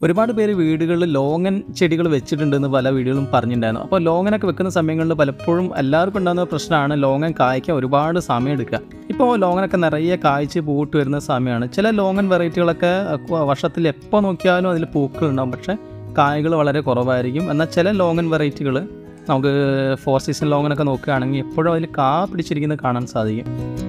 ഒരുപാട് പേര് വീടുകളിൽ ലോങ്ങൻ ചെടികൾ വെച്ചിട്ടുണ്ടെന്ന് പല വീടുകളും പറഞ്ഞിട്ടുണ്ടായിരുന്നു അപ്പോൾ ലോങ്ങനൊക്കെ വെക്കുന്ന സമയങ്ങളിൽ പലപ്പോഴും എല്ലാവർക്കും ഉണ്ടാകുന്ന പ്രശ്നമാണ് ലോങ്ങൻ കായ്ക്കാൻ ഒരുപാട് സമയം എടുക്കുക ഇപ്പോൾ ലോങ്ങനൊക്കെ നിറയെ കായ്ച്ച് പൂട്ട് വരുന്ന സമയമാണ് ചില ലോങ്ങൻ വെറൈറ്റികളൊക്കെ അഹ് വർഷത്തിൽ എപ്പോൾ നോക്കിയാലും അതിൽ പൂക്കൾ ഉണ്ടാവും പക്ഷേ കായ്കൾ വളരെ കുറവായിരിക്കും എന്നാൽ ചില ലോങ്ങൻ വെറൈറ്റികൾ നമുക്ക് ഫോർ സീസൺ ലോങ്ങനൊക്കെ നോക്കുകയാണെങ്കിൽ എപ്പോഴും അതിൽ കാ പിടിച്ചിരിക്കുന്നത് കാണാൻ സാധിക്കും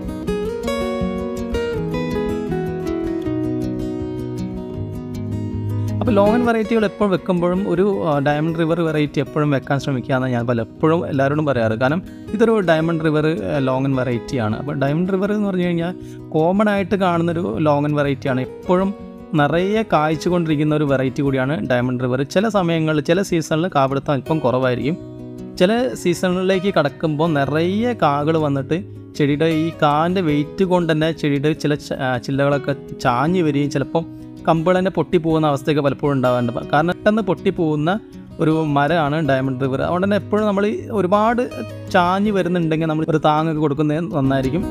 അപ്പോൾ ലോങ്ങൻ വെറൈറ്റികൾ എപ്പോൾ വെക്കുമ്പോഴും ഒരു ഡയമണ്ട് റിവർ വെറൈറ്റി എപ്പോഴും വെക്കാൻ ശ്രമിക്കുകയെന്ന് ഞാൻ പലപ്പോഴും എല്ലാവരോടും പറയാറ് കാരണം ഇതൊരു ഡയമണ്ട് റിവർ ലോങ്ങൻ വെറൈറ്റിയാണ് അപ്പോൾ ഡയമണ്ട് റിവർ എന്ന് പറഞ്ഞു കഴിഞ്ഞാൽ കോമൺ ആയിട്ട് കാണുന്നൊരു ലോങ്ങൻ വെറൈറ്റിയാണ് എപ്പോഴും നിറയെ കായ്ച്ചു കൊണ്ടിരിക്കുന്ന ഒരു വെറൈറ്റി കൂടിയാണ് ഡയമണ്ട് റിവർ ചില സമയങ്ങളിൽ ചില സീസണിൽ കാപിടുത്തം അല്പം കുറവായിരിക്കും ചില സീസണിലേക്ക് കടക്കുമ്പോൾ നിറയെ കാകൾ വന്നിട്ട് ചെടിയുടെ ഈ കാൻ്റെ വെയിറ്റ് കൊണ്ട് തന്നെ ചെടിയുടെ ചില ച- ആ, ചില്ലകളൊക്കെ ചാഞ്ഞ് വരികയും ചിലപ്പം കമ്പുകൾ തന്നെ പൊട്ടിപ്പോകുന്ന അവസ്ഥയൊക്കെ പലപ്പോഴും ഉണ്ടാകാറുണ്ട് കാരണം പെട്ടെന്ന് പൊട്ടിപ്പോകുന്ന ഒരു മരമാണ് ഡയമണ്ട് റിവർ അതുകൊണ്ട് തന്നെ എപ്പോഴും നമ്മൾ ഈ ഒരുപാട് ചാഞ്ഞ് വരുന്നുണ്ടെങ്കിൽ നമ്മൾ ഒരു താങ്ങൊക്കെ കൊടുക്കുന്നത് നന്നായിരിക്കും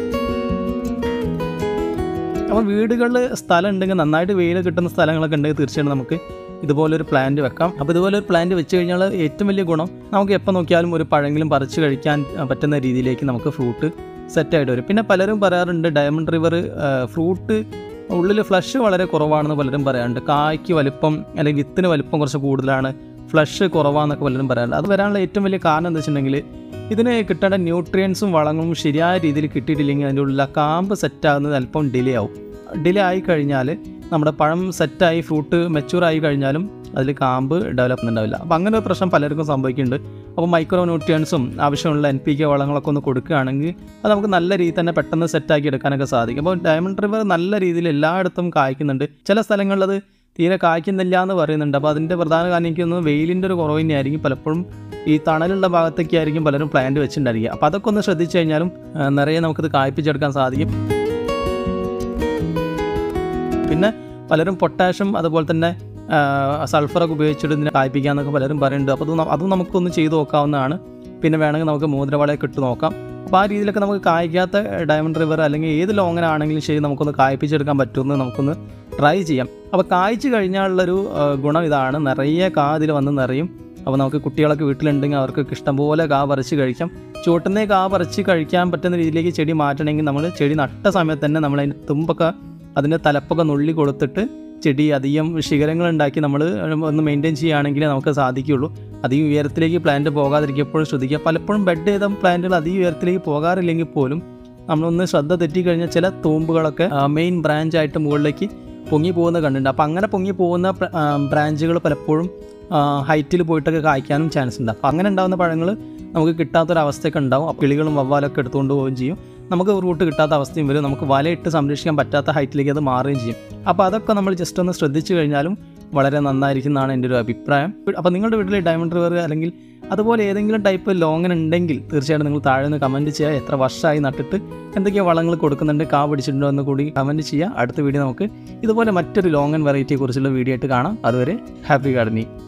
അപ്പോൾ വീടുകളിൽ സ്ഥലം ഉണ്ടെങ്കിൽ നന്നായിട്ട് വെയിൽ കിട്ടുന്ന സ്ഥലങ്ങളൊക്കെ ഉണ്ടെങ്കിൽ തീർച്ചയായിട്ടും നമുക്ക് ഇതുപോലൊരു പ്ലാന്റ് വെക്കാം അപ്പോൾ ഇതുപോലെ ഒരു പ്ലാന്റ് വെച്ച് കഴിഞ്ഞാൽ ഏറ്റവും വലിയ ഗുണം നമുക്ക് എപ്പോൾ നോക്കിയാലും ഒരു പഴങ്കിലും പറിച്ച് കഴിക്കാൻ ആ, പറ്റുന്ന രീതിയിലേക്ക് നമുക്ക് ഫ്രൂട്ട് സെറ്റായിട്ട് വരും പിന്നെ പലരും പറയാറുണ്ട് ഡയമണ്ട് റിവർ ഫ്രൂട്ട് ഉള്ളിൽ ഫ്ലഷ് വളരെ കുറവാണെന്ന് പലരും പറയാറുണ്ട് കായ്ക്ക് വലിപ്പം അല്ലെങ്കിൽ വിത്തിന് വലിപ്പം കുറച്ച് കൂടുതലാണ് ഫ്ലഷ് കുറവാന്നൊക്കെ പലരും പറയാറുണ്ട് അത് വരാനുള്ള ഏറ്റവും വലിയ കാരണം എന്താ വെച്ചിട്ടുണ്ടെങ്കിൽ ഇതിന് കിട്ടേണ്ട ന്യൂട്രിയൻസും വളങ്ങളും ശരിയായ രീതിയിൽ കിട്ടിയിട്ടില്ലെങ്കിൽ അതിൻ്റെ ഉള്ളിൽ ആ കാമ്പ് സെറ്റാകുന്നത് അല്പം ഡിലേ ആവും ഡിലേ ആയി കഴിഞ്ഞാൽ നമ്മുടെ പഴം സെറ്റായി ഫ്രൂട്ട് മെച്ചൂർ ആയി കഴിഞ്ഞാലും അതിൽ കാമ്പ് ഡെവലപ്പ് ഉണ്ടാവില്ല അപ്പോൾ അങ്ങനെ ഒരു പ്രശ്നം പലർക്കും സംഭവിക്കുന്നുണ്ട് അപ്പോൾ മൈക്രോ ന്യൂട്രിയൻസും ആവശ്യമുള്ള എൻ പി കെ വളങ്ങളൊക്കെ ഒന്ന് കൊടുക്കുകയാണെങ്കിൽ അത് നമുക്ക് നല്ല രീതിയിൽ തന്നെ പെട്ടെന്ന് സെറ്റാക്കി എടുക്കാനൊക്കെ സാധിക്കും അപ്പോൾ ഡയമണ്ട് റിവർ നല്ല രീതിയിൽ എല്ലായിടത്തും കായ്ക്കുന്നുണ്ട് ചില സ്ഥലങ്ങളിൽ അത് തീരെ കായ്ക്കുന്നില്ല എന്ന് പറയുന്നുണ്ട് അപ്പോൾ അതിൻ്റെ പ്രധാന കാരണം എനിക്ക് തോന്നുന്നു വെയിലിൻ്റെ ഒരു കുറവ് തന്നെയായിരിക്കും പലപ്പോഴും ഈ തണലുള്ള ഭാഗത്തൊക്കെ ആയിരിക്കും പലരും പ്ലാന്റ് വെച്ചിട്ടുണ്ടായിരിക്കുക അപ്പോൾ അതൊക്കെ ഒന്ന് ശ്രദ്ധിച്ചു കഴിഞ്ഞാലും ആ, നിറയെ നമുക്കിത് കായ്പ്പിച്ചെടുക്കാൻ സാധിക്കും പിന്നെ പലരും പൊട്ടാഷ്യം അതുപോലെ തന്നെ ആ, സൾഫറൊക്കെ ഉപയോഗിച്ചിട്ട് ഇതിനെ കായ്പ്പിക്കാന്നൊക്കെ പലരും പറയുന്നുണ്ട് അപ്പോൾ അത് ന- അതും നമുക്കൊന്ന് ചെയ്ത് നോക്കാവുന്നതാണ് പിന്നെ വേണമെങ്കിൽ നമുക്ക് മോതിരവളയൊക്കെ ഇട്ട് നോക്കാം അപ്പോൾ ആ രീതിയിലൊക്കെ നമുക്ക് കായ്ക്കാത്ത ഡയമണ്ട് റിവർ അല്ലെങ്കിൽ ഏത് ലോങ്ങനാണെങ്കിലും ശരി നമുക്കൊന്ന് കായ്പ്പിച്ചെടുക്കാൻ പറ്റുമെന്ന് നമുക്കൊന്ന് ട്രൈ ചെയ്യാം അപ്പോൾ കായ്ച്ചു കഴിഞ്ഞാലുള്ളൊരു ആ, ഗുണം ഇതാണ് നിറയെ കാ ഇതിൽ വന്ന് നിറയും അപ്പോൾ നമുക്ക് കുട്ടികളൊക്കെ വീട്ടിലുണ്ടെങ്കിൽ അവർക്ക് ഇഷ്ടംപോലെ കാ പറിച്ച് കഴിക്കാം ചുവട്ടുന്നേ കാ പറിച്ച് കഴിക്കാൻ പറ്റുന്ന രീതിയിലേക്ക് ചെടി മാറ്റണമെങ്കിൽ നമ്മൾ ചെടി നട്ട സമയത്ത് തന്നെ നമ്മൾ അതിൻ്റെ തുമ്പൊക്കെ അതിൻ്റെ തലപ്പൊക്കെ നുള്ളി കൊടുത്തിട്ട് ചെടി അധികം ശിഖരങ്ങൾ ഉണ്ടാക്കി നമ്മൾ ഒന്ന് മെയിൻറ്റെയിൻ ചെയ്യുകയാണെങ്കിൽ നമുക്ക് സാധിക്കുകയുള്ളൂ അധികം ഉയരത്തിലേക്ക് പ്ലാന്റ് പോകാതിരിക്കുക എപ്പോഴും ശ്രദ്ധിക്കുക പലപ്പോഴും ബെഡ് ചെയ്ത പ്ലാന്റുകൾ അധികം ഉയരത്തിലേക്ക് പോകാറില്ലെങ്കിൽ പോലും നമ്മളൊന്ന് ശ്രദ്ധ തെറ്റിക്കഴിഞ്ഞാൽ ചില തൂമ്പുകളൊക്കെ മെയിൻ ബ്രാഞ്ചായിട്ട് മുകളിലേക്ക് പൊങ്ങി പോകുന്നത് കണ്ടിട്ടുണ്ട് അപ്പോൾ അങ്ങനെ പൊങ്ങി പോകുന്ന ബ്രാഞ്ചുകൾ പലപ്പോഴും ഹൈറ്റിൽ പോയിട്ടൊക്കെ കായ്ക്കാനും ചാൻസ് ഉണ്ട് അപ്പോൾ അങ്ങനെ ഉണ്ടാകുന്ന പഴങ്ങൾ നമുക്ക് കിട്ടാത്തൊരവസ്ഥയൊക്കെ ഉണ്ടാവും അപ്പോൾ കിളികളും വവ്വാലൊക്കെ എടുത്തുകൊണ്ട് പോവുകയും ചെയ്യും നമുക്ക് റൂട്ട് കിട്ടാത്ത അവസ്ഥയും വരും നമുക്ക് വലയിട്ട് സംരക്ഷിക്കാൻ പറ്റാത്ത ഹൈറ്റിലേക്ക് അത് മാറുകയും ചെയ്യും അപ്പോൾ അതൊക്കെ നമ്മൾ ജസ്റ്റ് ഒന്ന് ശ്രദ്ധിച്ചു കഴിഞ്ഞാലും വളരെ നന്നായിരിക്കും എന്നാണ് എൻ്റെ ഒരു അഭിപ്രായം അപ്പോൾ നിങ്ങളുടെ വീട്ടിൽ ഡയമണ്ട് റിവർ അല്ലെങ്കിൽ അതുപോലെ ഏതെങ്കിലും ടൈപ്പ് ലോങ്ങൻ ഉണ്ടെങ്കിൽ തീർച്ചയായിട്ടും നിങ്ങൾ താഴെ നിന്ന് കമൻറ്റ് ചെയ്യുക എത്ര വർഷമായി നട്ടിട്ട് എന്തൊക്കെ വളങ്ങൾ കൊടുക്കുന്നുണ്ട് കാ പിടിച്ചിട്ടുണ്ടോ എന്ന് കൂടി കമൻറ്റ് ചെയ്യുക അടുത്ത വീഡിയോ നമുക്ക് ഇതുപോലെ മറ്റൊരു ലോങ്ങൻ വെറൈറ്റിയെ കുറിച്ചുള്ള വീഡിയോ ആയിട്ട് കാണാം അതുവരെ ഹാപ്പി ഗാർഡനിങ്